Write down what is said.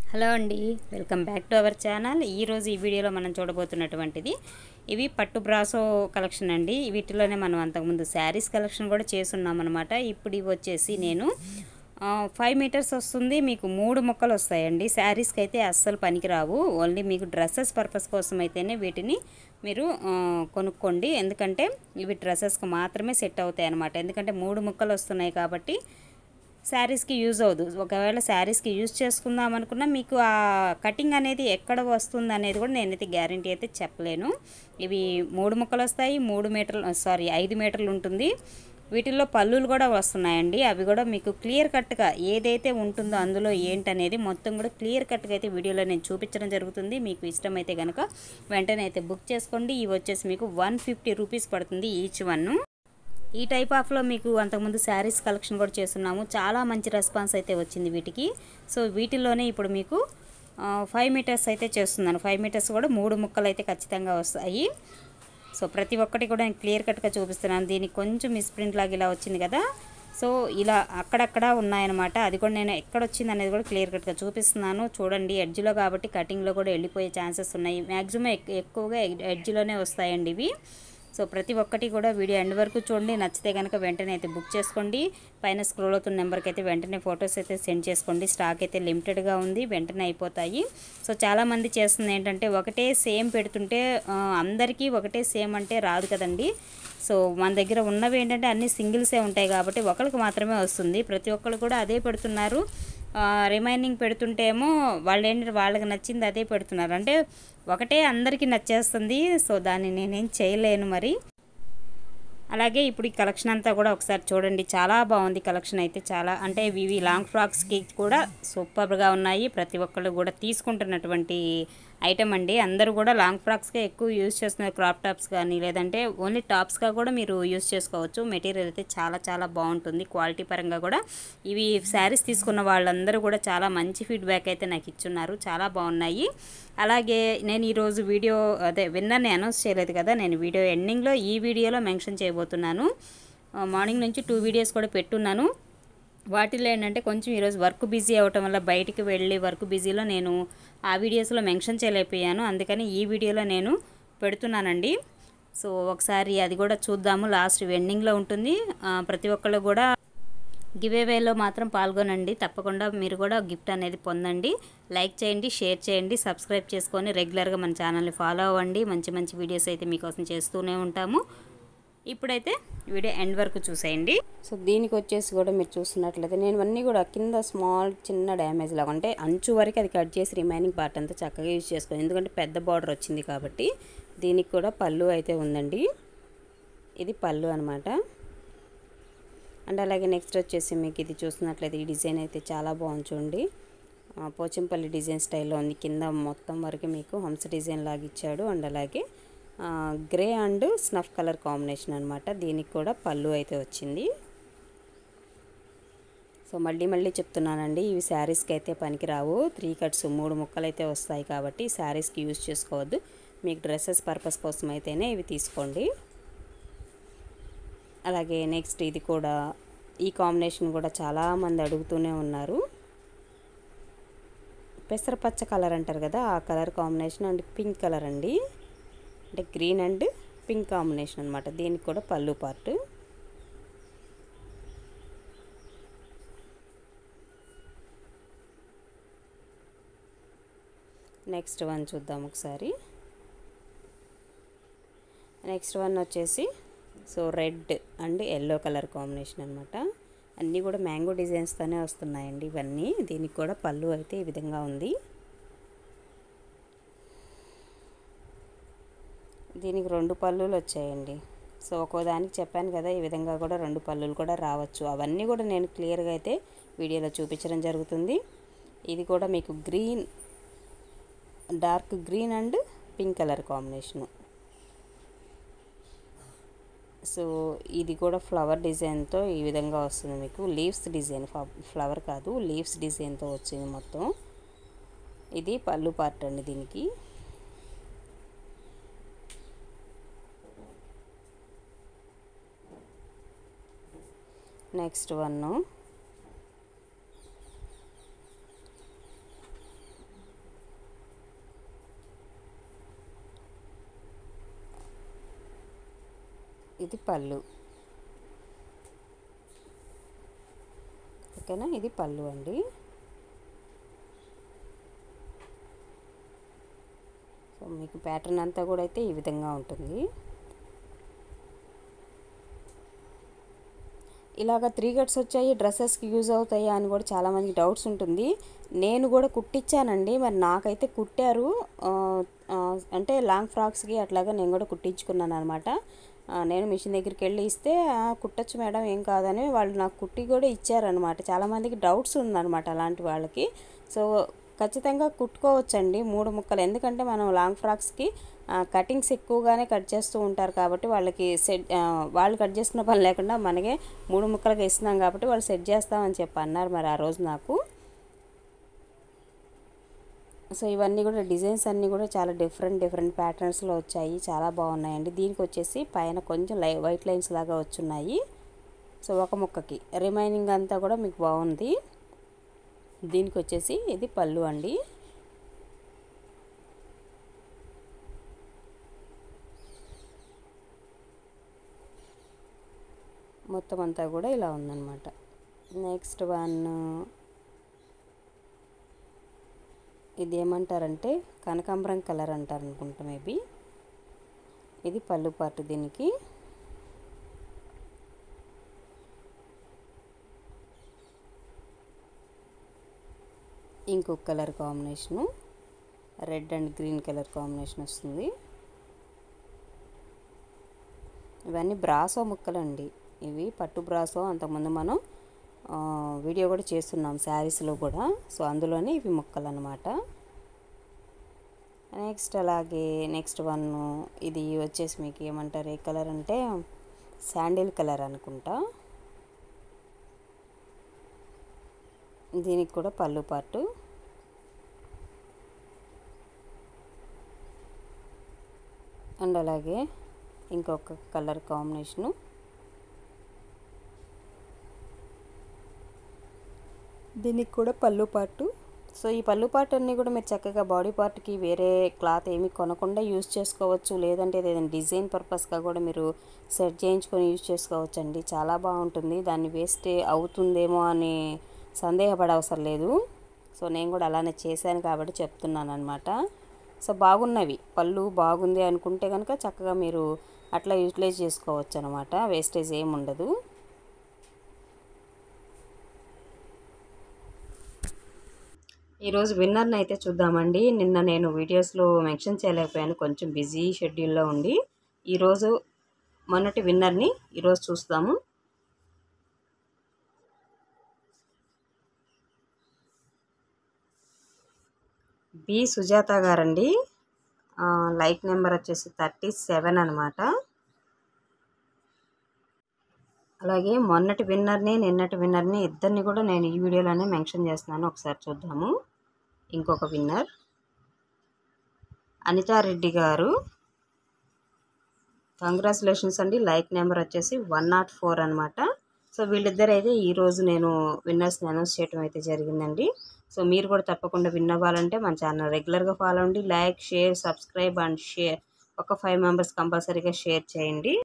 hello అండి welcome back to our channel ఈరోజు ఈ వీడియోలో మనం చూడబోతున్నటువంటిది ఇవి పట్టు బ్రాసో కలెక్షన్ అండి వీటిలోనే మనం అంతకుముందు శారీస్ కలెక్షన్ కూడా చేస్తున్నాం అనమాట ఇప్పుడు ఇవి వచ్చేసి నేను ఫైవ్ మీటర్స్ వస్తుంది మీకు మూడు మొక్కలు వస్తాయండి శారీస్కి అయితే అస్సలు పనికిరావు ఓన్లీ మీకు డ్రెస్సెస్ పర్పస్ కోసం అయితేనే వీటిని మీరు ఆ, కొనుక్కోండి ఎందుకంటే ఇవి డ్రెస్సెస్కి మాత్రమే సెట్ అవుతాయి అనమాట ఎందుకంటే మూడు ముక్కలు వస్తున్నాయి కాబట్టి శారీస్కి యూజ్ అవ్వదు ఒకవేళ శారీస్కి యూజ్ చేసుకుందాం అనుకున్నా మీకు ఆ కటింగ్ అనేది ఎక్కడ వస్తుంది అనేది కూడా నేనైతే గ్యారంటీ అయితే చెప్పలేను ఇవి మూడు ముక్కలు వస్తాయి మూడు మీటర్లు సారీ ఐదు మీటర్లు ఉంటుంది వీటిల్లో పళ్ళులు కూడా వస్తున్నాయండి అవి కూడా మీకు క్లియర్ కట్గా ఏదైతే ఉంటుందో అందులో ఏంటనేది మొత్తం కూడా క్లియర్ కట్గా అయితే వీడియోలో నేను చూపించడం జరుగుతుంది మీకు ఇష్టమైతే కనుక వెంటనే అయితే బుక్ చేసుకోండి ఇవి వచ్చేసి మీకు వన్ ఫిఫ్టీ రూపీస్ పడుతుంది ఈచ్ వన్ ఈ టైప్ ఆఫ్లో మీకు అంతకుముందు శారీస్ కలెక్షన్ కూడా చేస్తున్నాము చాలా మంచి రెస్పాన్స్ అయితే వచ్చింది వీటికి సో వీటిల్లోనే ఇప్పుడు మీకు ఫైవ్ మీటర్స్ అయితే చేస్తున్నాను ఫైవ్ మీటర్స్ కూడా మూడు ముక్కలు అయితే ఖచ్చితంగా వస్తాయి సో ప్రతి ఒక్కటి కూడా నేను క్లియర్ కట్గా చూపిస్తున్నాను దీనికి కొంచెం మిస్ప్రింట్ లాగా ఇలా వచ్చింది కదా సో ఇలా అక్కడక్కడ ఉన్నాయన్నమాట అది కూడా నేను ఎక్కడ వచ్చింది అనేది కూడా క్లియర్ కట్గా చూపిస్తున్నాను చూడండి ఎడ్జ్లో కాబట్టి కటింగ్లో కూడా వెళ్ళిపోయే ఛాన్సెస్ ఉన్నాయి మ్యాక్సిమం ఎక్కువగా ఎడ్జ్లోనే వస్తాయండి ఇవి సో ప్రతి ఒక్కటి కూడా వీడియో ఎండ్ వరకు చూడండి నచ్చితే కనుక వెంటనే అయితే బుక్ చేసుకోండి పైన స్క్రోల్ అవుతున్న నెంబర్కి అయితే వెంటనే ఫొటోస్ అయితే సెండ్ చేసుకోండి స్టాక్ అయితే లిమిటెడ్గా ఉంది వెంటనే అయిపోతాయి సో చాలామంది చేస్తుంది ఏంటంటే ఒకటే సేమ్ పెడుతుంటే ఆ, అందరికీ ఒకటే సేమ్ అంటే రాదు కదండి సో మన దగ్గర ఉన్నవి ఏంటంటే అన్ని సింగిల్సే ఉంటాయి కాబట్టి ఒకరికి మాత్రమే వస్తుంది ప్రతి ఒక్కరు కూడా అదే పెడుతున్నారు రిమైనింగ్ పెడుతుంటే ఏమో వాళ్ళు ఏంటంటే వాళ్ళకి నచ్చింది అదే పెడుతున్నారు అంటే ఒకటే అందరికీ నచ్చేస్తుంది సో దాన్ని నేనేం చేయలేను మరి అలాగే ఇప్పుడు ఈ కలెక్షన్ అంతా కూడా ఒకసారి చూడండి చాలా బాగుంది కలెక్షన్ అయితే చాలా అంటే ఇవి లాంగ్ ఫ్రాక్స్కి కూడా సూపర్గా ఉన్నాయి ప్రతి ఒక్కళ్ళు కూడా తీసుకుంటున్నటువంటి ఐటమ్ అండి అందరూ కూడా లాంగ్ ఫ్రాక్స్కే ఎక్కువ యూజ్ చేస్తున్నారు క్రాప్ టాప్స్ కానీ లేదంటే ఓన్లీ టాప్స్గా కూడా మీరు యూజ్ చేసుకోవచ్చు మెటీరియల్ అయితే చాలా చాలా బాగుంటుంది క్వాలిటీ పరంగా కూడా ఇవి శారీస్ తీసుకున్న వాళ్ళందరూ కూడా చాలా మంచి ఫీడ్బ్యాక్ అయితే నాకు ఇచ్చున్నారు చాలా బాగున్నాయి అలాగే నేను ఈరోజు వీడియో అదే విన్నర్ని అనౌన్స్ చేయలేదు కదా నేను వీడియో ఎండింగ్లో ఈ వీడియోలో మెన్షన్ చేయబోతున్నాను ఆ, మార్నింగ్ నుంచి టూ వీడియోస్ కూడా పెట్టున్నాను వాటిలో ఏంటంటే కొంచెం ఈరోజు వర్క్ బిజీ అవ్వటం వల్ల బయటికి వెళ్ళి వర్క్ బిజీలో నేను ఆ వీడియోస్లో మెన్షన్ చేయలేకపోయాను అందుకని ఈ వీడియోలో నేను పెడుతున్నానండి సో ఒకసారి అది కూడా చూద్దాము లాస్ట్ ఎండింగ్లో ఉంటుంది ఆ, ప్రతి ఒక్కళ్ళు కూడా గివేవేలో మాత్రం పాల్గొనండి తప్పకుండా మీరు కూడా గిఫ్ట్ అనేది పొందండి లైక్ చేయండి షేర్ చేయండి సబ్స్క్రైబ్ చేసుకొని రెగ్యులర్గా మన ఛానల్ని ఫాలో అవ్వండి మంచి మంచి వీడియోస్ అయితే మీకోసం చేస్తూనే ఉంటాము ఇప్పుడైతే వీడియో ఎండ్ వరకు చూసేయండి సో దీనికి వచ్చేసి కూడా మీరు చూస్తున్నట్లయితే నేను అన్నీ కూడా కింద స్మాల్ చిన్న డ్యామేజ్ లాగా అంటే అంచు వరకు అది కట్ చేసి రిమైనింగ్ పార్ట్ అంతా చక్కగా యూజ్ చేసుకోండి ఎందుకంటే పెద్ద బార్డర్ వచ్చింది కాబట్టి దీనికి కూడా పళ్ళు అయితే ఉందండి ఇది పళ్ళు అనమాట అండ్ అలాగే నెక్స్ట్ వచ్చేసి మీకు ఇది చూస్తున్నట్లయితే ఈ డిజైన్ అయితే చాలా బాగుంది చూడండి ఆ, పోచంపల్లి డిజైన్ స్టైల్లో ఉంది కింద మొత్తం వరకు మీకు హంస డిజైన్ లాగా ఇచ్చాడు అండ్ అలాగే ఆ, grey and snuff colour combination అనమాట దీనికి కూడా పళ్ళు అయితే వచ్చింది సో మళ్ళీ మళ్ళీ చెప్తున్నానండి ఇవి శారీస్కి అయితే పనికిరావు త్రీ కట్స్ మూడు ముక్కలు అయితే వస్తాయి కాబట్టి శారీస్కి యూజ్ చేసుకోవద్దు మీకు డ్రెస్సెస్ పర్పస్ కోసం అయితేనే ఇవి తీసుకోండి అలాగే నెక్స్ట్ ఇది కూడా ఈ కాంబినేషన్ కూడా చాలామంది అడుగుతూనే ఉన్నారు పెసరపచ్చ కలర్ అంటారు కదా ఆ colour combination and pink colour అండి అంటే గ్రీన్ అండ్ పింక్ కాంబినేషన్ అనమాట దీనికి కూడా పళ్ళు పార్ట్ నెక్స్ట్ వన్ చూద్దాం ఒకసారి నెక్స్ట్ వన్ వచ్చేసి so red and yellow colour combination అనమాట అన్నీ కూడా మ్యాంగో డిజైన్స్తోనే వస్తున్నాయండి ఇవన్నీ దీనికి కూడా పళ్ళు అయితే ఈ విధంగా ఉంది దీనికి రెండు పళ్ళులు వచ్చాయండి సో ఒక్కో దానికి చెప్పాను కదా ఈ విధంగా కూడా రెండు పళ్ళులు కూడా రావచ్చు అవన్నీ కూడా నేను క్లియర్గా అయితే వీడియోలో చూపించడం జరుగుతుంది ఇది కూడా మీకు green dark green and pink colour combination so ఇది కూడా ఫ్లవర్ డిజైన్తో ఈ విధంగా వస్తుంది మీకు లీవ్స్ డిజైన్ ఫ్లవర్ కాదు లీవ్స్ డిజైన్తో వచ్చింది మొత్తం ఇది పళ్ళు పార్ట్ అండి దీనికి నెక్స్ట్ వన్ ఇది పళ్ళు ఓకేనా ఇది పళ్ళు అండి సో మీకు ప్యాటర్న్ అంతా కూడా అయితే ఈ విధంగా ఉంటుంది ఇలాగ త్రీ కట్స్ వచ్చాయి డ్రెస్సెస్కి యూజ్ అవుతాయా అని కూడా చాలామందికి డౌట్స్ ఉంటుంది నేను కూడా కుట్టించానండి మరి నాకైతే కుట్టారు అంటే లాంగ్ ఫ్రాక్స్కి అట్లాగా నేను కూడా కుట్టించుకున్నాను అనమాట నేను మిషన్ దగ్గరికి వెళ్ళి ఇస్తే కుట్టచ్చు మేడం ఏం కాదని వాళ్ళు నాకు కుట్టి కూడా ఇచ్చారనమాట చాలామందికి డౌట్స్ ఉందన్నమాట అలాంటి వాళ్ళకి సో ఖచ్చితంగా కుట్టుకోవచ్చండి మూడు ముక్కలు ఎందుకంటే మనం లాంగ్ ఫ్రాక్స్కి కటింగ్స్ ఎక్కువగానే కట్ చేస్తూ ఉంటారు కాబట్టి వాళ్ళకి సెట్ వాళ్ళు కట్ చేసుకున్న పని లేకుండా మనకే మూడు ముక్కలకి ఇస్తున్నాం కాబట్టి వాళ్ళు సెట్ చేస్తామని చెప్పి అన్నారు మరి ఆ రోజు నాకు సో ఇవన్నీ కూడా డిజైన్స్ అన్నీ కూడా చాలా డిఫరెంట్ డిఫరెంట్ ప్యాటర్న్స్లో వచ్చాయి చాలా బాగున్నాయండి దీనికి వచ్చేసి పైన కొంచెం లై వైట్ లైన్స్ లాగా వచ్చున్నాయి సో ఒక ముక్కకి రిమైనింగ్ అంతా కూడా మీకు బాగుంది దీనికి వచ్చేసి ఇది పళ్ళు అండి మొత్తం అంతా కూడా ఇలా ఉందన్నమాట నెక్స్ట్ వన్ ఇది ఏమంటారంటే కనకాంబరం కలర్ అంటారు అనుకుంటా మేబీ ఇది పళ్ళు పాటు దీనికి ఇంకొక colour combination red and green colour combination వస్తుంది ఇవన్నీ బ్రాసో ముక్కలండి ఇవి పట్టు బ్రాసో అంతకుముందు మనం వీడియో కూడా చేస్తున్నాం శారీస్లో కూడా సో అందులోనే ఇవి ముక్కలు అనమాట నెక్స్ట్ అలాగే నెక్స్ట్ వన్ ఇది వచ్చేసి మీకు ఏమంటారు ఏ కలర్ అంటే శాండిల్ కలర్ అనుకుంటా దీనికి కూడా పళ్ళు పాటు అండ్ అలాగే ఇంకొక కలర్ కాంబినేషను దీనికి కూడా పళ్ళు పాటు సో ఈ పళ్ళు పాటు అన్నీ కూడా మీరు చక్కగా బాడీ పార్ట్కి వేరే క్లాత్ ఏమి కొనకుండా యూస్ చేసుకోవచ్చు లేదంటే ఏదైనా డిజైన్ పర్పస్గా కూడా మీరు సెట్ చేయించుకొని యూజ్ చేసుకోవచ్చు అండి చాలా బాగుంటుంది దాన్ని వేస్ట్ అవుతుందేమో అని సందేహపడ అవసరం లేదు సో నేను కూడా అలానే చేశాను కాబట్టి చెప్తున్నాను అనమాట సో బాగున్నవి పళ్ళు బాగుంది అనుకుంటే కనుక చక్కగా మీరు అట్లా యూటిలైజ్ చేసుకోవచ్చు అనమాట వేస్టేజ్ ఏమి ఉండదు ఈరోజు విన్నర్ని అయితే చూద్దామండి నిన్న నేను వీడియోస్లో మెన్షన్ చేయలేకపోయాను కొంచెం బిజీ షెడ్యూల్లో ఉండి ఈరోజు మొన్నటి విన్నర్ని ఈరోజు చూస్తాము బి సుజాత గారండి లైక్ నెంబర్ వచ్చేసి థర్టీ సెవెన్ అనమాట అలాగే మొన్నటి విన్నర్ని నిన్నటి విన్నర్ని ఇద్దరిని కూడా నేను ఈ వీడియోలోనే మెన్షన్ చేస్తున్నాను ఒకసారి చూద్దాము ఇంకొక విన్నర్ అనితారెడ్డి గారు కంగ్రాచులేషన్స్ అండి లైక్ నెంబర్ వచ్చేసి వన్ నాట్ ఫోర్ అనమాట సో వీళ్ళిద్దరు అయితే ఈరోజు నేను విన్నర్స్ని అనౌన్స్ చేయడం అయితే జరిగిందండి సో మీరు కూడా తప్పకుండా విన్ అవ్వాలంటే మన ఛానల్ రెగ్యులర్గా ఫాలో అవ్వండి like share subscribe and share ఒక ఫైవ్ మెంబర్స్ కంపల్సరీగా షేర్ చేయండి